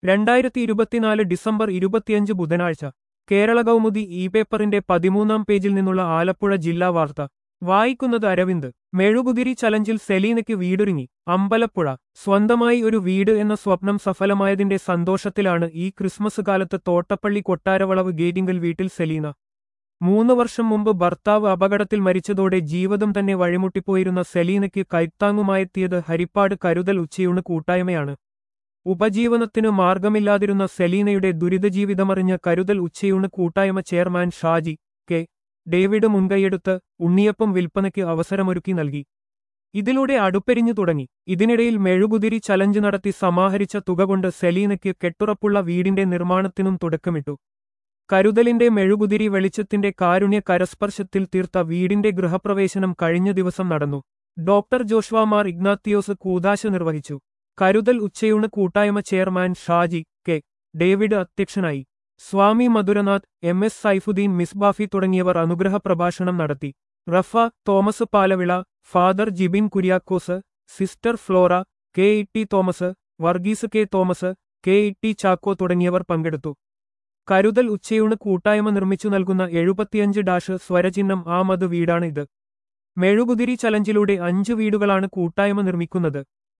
രണ്ടായിരത്തി ഇരുപത്തിനാല് ഡിസംബർ ഇരുപത്തിയഞ്ച് ബുധനാഴ്ച കേരള കൗമുദി ഇ പേപ്പറിന്റെ പതിമൂന്നാം പേജിൽ നിന്നുള്ള ആലപ്പുഴ ജില്ലാ വാർത്ത വായിക്കുന്നത് അരവിന്ദ് മെഴുകുതിരി ചലഞ്ചിൽ സെലീനയ്ക്ക് വീടൊരുങ്ങി അമ്പലപ്പുഴ സ്വന്തമായി ഒരു വീട് എന്ന സ്വപ്നം സഫലമായതിന്റെ സന്തോഷത്തിലാണ് ഈ ക്രിസ്മസ് കാലത്ത് തോട്ടപ്പള്ളി കൊട്ടാരവളവ് ഗേറ്റിങ്കൽ വീട്ടിൽ സെലീന മൂന്ന് വർഷം മുമ്പ് ഭർത്താവ് അപകടത്തിൽ മരിച്ചതോടെ ജീവിതം തന്നെ വഴിമുട്ടിപ്പോയിരുന്ന സെലീനയ്ക്ക് കൈത്താങ്ങുമായെത്തിയത് ഹരിപ്പാട് കരുതൽ ഉച്ചയൂണ് കൂട്ടായ്മയാണ് ഉപജീവനത്തിനു മാർഗമില്ലാതിരുന്ന സെലീനയുടെ ദുരിതജീവിതമറിഞ്ഞ കരുതൽ ഉച്ചയൂണ് കൂട്ടായ്മ ചെയർമാൻ ഷാജി കെ ഡേവിഡ് മുൻകൈയെടുത്ത് ഉണ്ണിയപ്പം വിൽപ്പനയ്ക്ക് അവസരമൊരുക്കി നൽകി ഇതിലൂടെ അടുപ്പെരിഞ്ഞു തുടങ്ങി ഇതിനിടയിൽ മെഴുകുതിരി ചലഞ്ച് നടത്തി സമാഹരിച്ച തുക കൊണ്ട് സെലീനയ്ക്ക് കെട്ടുറപ്പുള്ള വീടിന്റെ നിർമ്മാണത്തിനും തുടക്കമിട്ടു കരുതലിന്റെ മെഴുകുതിരി വെളിച്ചത്തിന്റെ കാരുണ്യ കരസ്പർശത്തിൽ തീർത്ത വീടിന്റെ ഗൃഹപ്രവേശനം കഴിഞ്ഞ ദിവസം നടന്നു ഡോക്ടർ ജോഷ്വാമാർ ഇഗ്നാത്തിയോസ് കൂതാശ നിർവഹിച്ചു കരുതൽ ഉച്ചയൂണ് കൂട്ടായ്മ ചെയർമാൻ ഷാജി കെ ഡേവിഡ് അധ്യക്ഷനായി സ്വാമി മധുരനാഥ് എം എസ് സൈഫുദ്ദീൻ മിസ്ബാഫി തുടങ്ങിയവർ അനുഗ്രഹ പ്രഭാഷണം നടത്തി Rafa Thomas Palavila father Jibin Kuriakose sister Flora K E T Thomas Varghese K Thomas K E T Chacko തുടങ്ങിയവർ പങ്കെടുത്തു കരുതൽ ഉച്ചയൂണ് കൂട്ടായ്മ നിർമ്മിച്ചു നൽകുന്ന എഴുപത്തിയഞ്ച് ഡാഷ് സ്വരചിഹ്നം ആ മത് വീടാണ് ഇത് മെഴുകുതിരി ചലഞ്ചിലൂടെ അഞ്ച് വീടുകളാണ് കൂട്ടായ്മ നിർമ്മിക്കുന്നത്